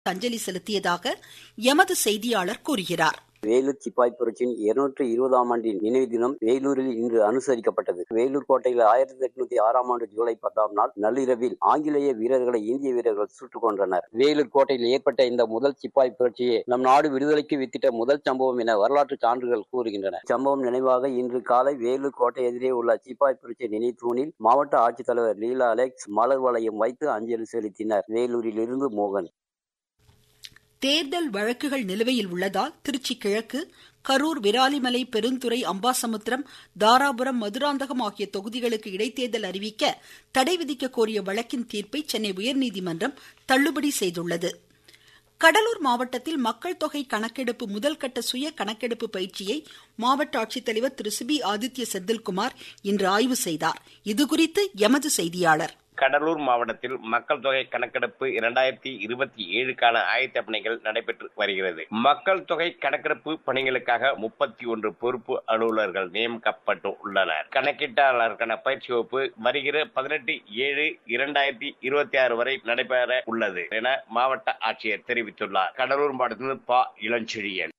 அஞ்சலி செலுத்தியதாக எமது செய்தியாளர் கூறுகிறார் வேலூர் சிப்பாய் புரட்சியின் இருநூற்று இருபதாம் ஆண்டின் நினைவு தினம் வேலூரில் இன்று அனுசரிக்கப்பட்டது வேலூர் கோட்டையில் ஆயிரத்தி எட்நூத்தி ஆறாம் ஆண்டு ஜூலை பத்தாம் நாள் நள்ளிரவில் ஆங்கிலேய வீரர்களை இந்திய வீரர்கள் சுட்டுக் கொன்றனர் வேலூர் கோட்டையில் ஏற்பட்ட இந்த முதல் சிப்பாய் புரட்சியே நம் நாடு விடுதலைக்கு வித்திட்ட முதல் சம்பவம் என வரலாற்று சான்றுகள் கூறுகின்றன சம்பவம் நினைவாக இன்று காலை வேலூர் கோட்டை எதிரே உள்ள சிப்பாய் புரட்சி நினைவு தூணில் மாவட்ட ஆட்சித்தலைவர் லீலா அலெக்ஸ் மலர் வளையம் வைத்து அஞ்சலி செலுத்தினர் வேலூரில் இருந்து மோகன் தேர்தல் வழக்குகள் நிலுவையில் உள்ளதால் திருச்சி கிழக்கு கரூர் விராலிமலை பெருந்துறை அம்பாசமுத்திரம் தாராபுரம் மதுராந்தகம் ஆகிய தொகுதிகளுக்கு இடைத்தேர்தல் அறிவிக்க தடை விதிக்க கோரிய வழக்கின் தீர்ப்பை சென்னை உயர்நீதிமன்றம் தள்ளுபடி செய்துள்ளது கடலூர் மாவட்டத்தில் மக்கள் தொகை கணக்கெடுப்பு முதல்கட்ட சுய கணக்கெடுப்பு பயிற்சியை மாவட்ட ஆட்சித்தலைவர் திரு சிபி ஆதித்ய செந்தில்குமார் இன்று ஆய்வு செய்தார் இதுகுறித்து எமது செய்தியாளர் கடலூர் மாவட்டத்தில் மக்கள் தொகை கணக்கெடுப்பு இரண்டாயிரத்தி இருபத்தி ஏழுக்கான ஆயத்த பணிகள் நடைபெற்று வருகிறது மக்கள் தொகை கணக்கெடுப்பு பணிகளுக்காக முப்பத்தி ஒன்று பொறுப்பு அலுவலர்கள் நியமிக்கப்பட்டு உள்ளனர் கணக்கீட்டாளருக்கான பயிற்சி வகுப்பு வருகிற பதினெட்டு ஏழு இரண்டாயிரத்தி இருபத்தி ஆறு வரை நடைபெற உள்ளது என மாவட்ட ஆட்சியர் தெரிவித்துள்ளார் கடலூர் மாவட்டத்தில் பா இளஞ்செழியன்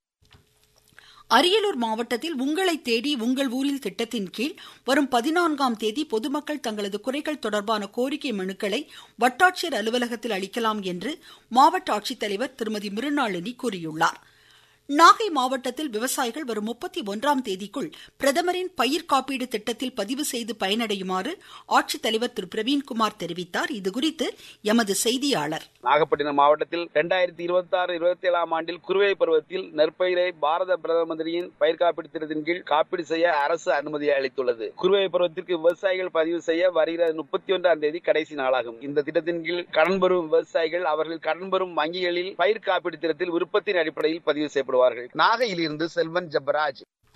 அரியலூர் மாவட்டத்தில் உங்களை தேடி உங்கள் ஊரில் திட்டத்தின் கீழ் வரும் பதினான்காம் தேதி பொதுமக்கள் தங்களது குறைகள் தொடர்பான கோரிக்கை மனுக்களை வட்டாட்சியர் அலுவலகத்தில் அளிக்கலாம் என்று மாவட்ட ஆட்சித்தலைவர் திருமதி மிருணாளினி கூறியுள்ளார் நாகை மாவட்டத்தில் விவசாயிகள் வரும் முப்பத்தி ஒன்றாம் தேதிக்குள் பிரதமரின் பயிர் காப்பீடு திட்டத்தில் பதிவு செய்து பயனடையுமாறு ஆட்சித்தலைவர் திரு பிரவீன்குமார் தெரிவித்தார் இதுகுறித்து எமது செய்தியாளர் நாகப்பட்டினம் மாவட்டத்தில் இரண்டாயிரத்தி இருபத்தி ஆறு இருபத்தி ஏழாம் ஆண்டில் குறுவை பருவத்தில் நெற்பயிரை பாரத பிரதம மந்திரியின் பயிர் காப்பீடு திட்டத்தின் கீழ் காப்பீடு செய்ய அரசு அனுமதி அளித்துள்ளது குறுவை பருவத்திற்கு விவசாயிகள் பதிவு செய்ய வருகிற முப்பத்தி ஒன்றாம் தேதி கடைசி நாளாகும் இந்த திட்டத்தின் கீழ் கடன் பெறும் விவசாயிகள் அவர்கள் கடன் பெறும் வங்கிகளில் பயிர் காப்பீடு திட்டத்தில் விருப்பத்தின் அடிப்படையில் பதிவு செய்யப்படுவார்கள் நாகையிலிருந்து செல்வன் ஜபராஜ்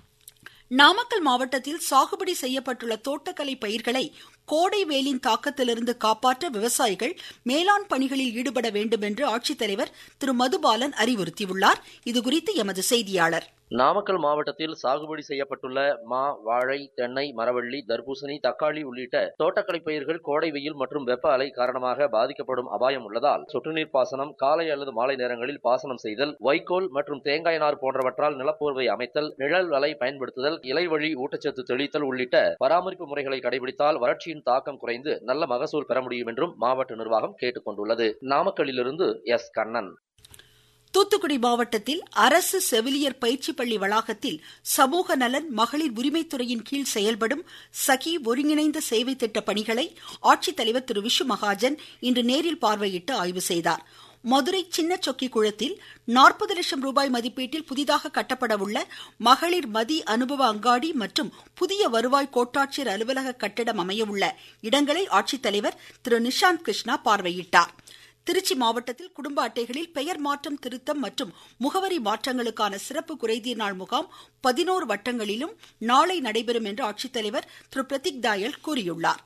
நாமக்கல் மாவட்டத்தில் சாகுபடி செய்யப்பட்டுள்ள தோட்டக்கலை பயிர்களை கோடை வெயிலின் தாக்கத்திலிருந்து காப்பாற்ற விவசாயிகள் மேலாண் பணிகளில் ஈடுபட வேண்டும் என்று ஆட்சித்தலைவர் திரு மதுபாலன் அறிவுறுத்தியுள்ளார் இதுகுறித்து எமது செய்தியாளர் நாமக்கல் மாவட்டத்தில் சாகுபடி செய்யப்பட்டுள்ள மா வாழை தென்னை மரவள்ளி தர்பூசணி தக்காளி உள்ளிட்ட தோட்டக்கலை பயிர்கள் கோடை வெயில் மற்றும் வெப்ப அலை காரணமாக பாதிக்கப்படும் அபாயம் உள்ளதால் சொட்டுநீர் பாசனம் காலை அல்லது மாலை நேரங்களில் பாசனம் செய்தல் வைக்கோல் மற்றும் தேங்காய் நார் போன்றவற்றால் நிலப்போர்வை அமைத்தல் நிழல் வலை பயன்படுத்துதல் இலை வழி ஊட்டச்சத்து தெளித்தல் உள்ளிட்ட பராமரிப்பு முறைகளை கடைபிடித்தால் வறட்சியின் தாக்கம் குறைந்து நல்ல மகசூல் பெற முடியும் என்றும் மாவட்ட நிர்வாகம் கேட்டுக் கொண்டுள்ளது நாமக்கல்லிலிருந்து எஸ் கண்ணன் தூத்துக்குடி மாவட்டத்தில் அரசு செவிலியர் பயிற்சி பள்ளி வளாகத்தில் சமூக நலன் மகளிர் உரிமைத்துறையின் கீழ் செயல்படும் சகி ஒருங்கிணைந்த சேவை திட்ட பணிகளை ஆட்சித்தலைவர் திரு விஷு மகாஜன் இன்று நேரில் பார்வையிட்டு ஆய்வு செய்தார் மதுரை சின்ன சொக்கி குளத்தில் நாற்பது லட்சம் ரூபாய் மதிப்பீட்டில் புதிதாக கட்டப்பட உள்ள மகளிர் மதி அனுபவ அங்காடி மற்றும் புதிய வருவாய் கோட்டாட்சியர் அலுவலக கட்டிடம் அமையவுள்ள இடங்களை ஆட்சித்தலைவர் திரு நிஷாந்த் கிருஷ்ணா பார்வையிட்டார் திருச்சி மாவட்டத்தில் குடும்ப அட்டைகளில் பெயர் மாற்றம் திருத்தம் மற்றும் முகவரி மாற்றங்களுக்கான சிறப்பு குறைதீர் நாள் முகாம் பதினோரு வட்டங்களிலும் நாளை நடைபெறும் என்று ஆட்சித்தலைவர் திரு பிரதீக் தாயல் கூறியுள்ளார்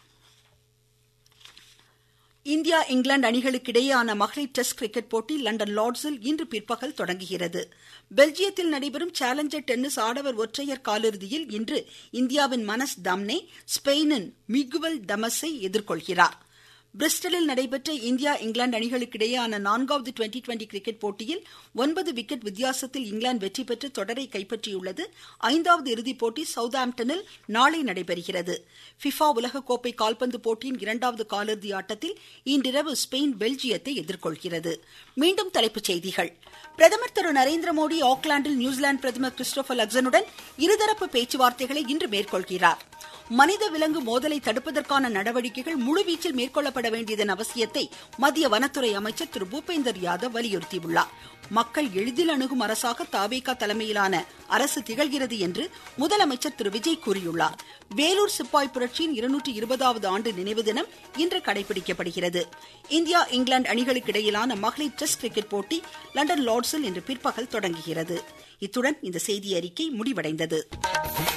இந்தியா இங்கிலாந்து அணிகளுக்கு இடையேயான மகளிர் டெஸ்ட் கிரிக்கெட் போட்டி லண்டன் லார்ட்ஸில் இன்று பிற்பகல் தொடங்குகிறது பெல்ஜியத்தில் நடைபெறும் சேலஞ்சர் டென்னிஸ் ஆடவர் ஒற்றையர் காலிறுதியில் இன்று இந்தியாவின் மனஸ் தம்னே ஸ்பெயினின் மிகுவல் தமஸை எதிர்கொள்கிறார் பிரிஸ்டலில் நடைபெற்ற இந்தியா இங்கிலாந்து அணிகளுக்கு இடையேயான நான்காவது டுவெண்டி டுவெண்டி கிரிக்கெட் போட்டியில் ஒன்பது விக்கெட் வித்தியாசத்தில் இங்கிலாந்து வெற்றி பெற்று தொடரை கைப்பற்றியுள்ளது ஐந்தாவது இறுதிப் போட்டி சவுத்ஆம்டனில் நாளை நடைபெறுகிறது பிஃபா உலகக்கோப்பை கால்பந்து போட்டியின் இரண்டாவது காலிறுதி ஆட்டத்தில் இன்றிரவு ஸ்பெயின் பெல்ஜியத்தை எதிர்கொள்கிறது மீண்டும் தலைப்புச் செய்திகள் பிரதமர் திரு நரேந்திர மோடி ஆக்லாந்தில் நியூசிலாந்து பிரதமர் கிறிஸ்டோபர் லக்சனுடன் இருதரப்பு பேச்சுவார்த்தைகளை இன்று மேற்கொள்கிறார் மனித விலங்கு மோதலை தடுப்பதற்கான நடவடிக்கைகள் முழுவீச்சில் மேற்கொள்ளப்பட வேண்டியதன் அவசியத்தை மத்திய வனத்துறை அமைச்சர் திரு பூபேந்தர் யாதவ் வலியுறுத்தியுள்ளார் மக்கள் எளிதில் அணுகும் அரசாக தாவேகா தலைமையிலான அரசு திகழ்கிறது என்று முதலமைச்சர் திரு விஜய் கூறியுள்ளார் வேலூர் சிப்பாய் புரட்சியின் இருநூற்றி இருபதாவது ஆண்டு நினைவு தினம் இன்று கடைபிடிக்கப்படுகிறது இந்தியா இங்கிலாந்து அணிகளுக்கு இடையிலான மகளிர் டெஸ்ட் கிரிக்கெட் போட்டி லண்டன் லார்ட்ஸில் இன்று பிற்பகல் தொடங்குகிறது இத்துடன் இந்த செய்தி அறிக்கை முடிவடைந்தது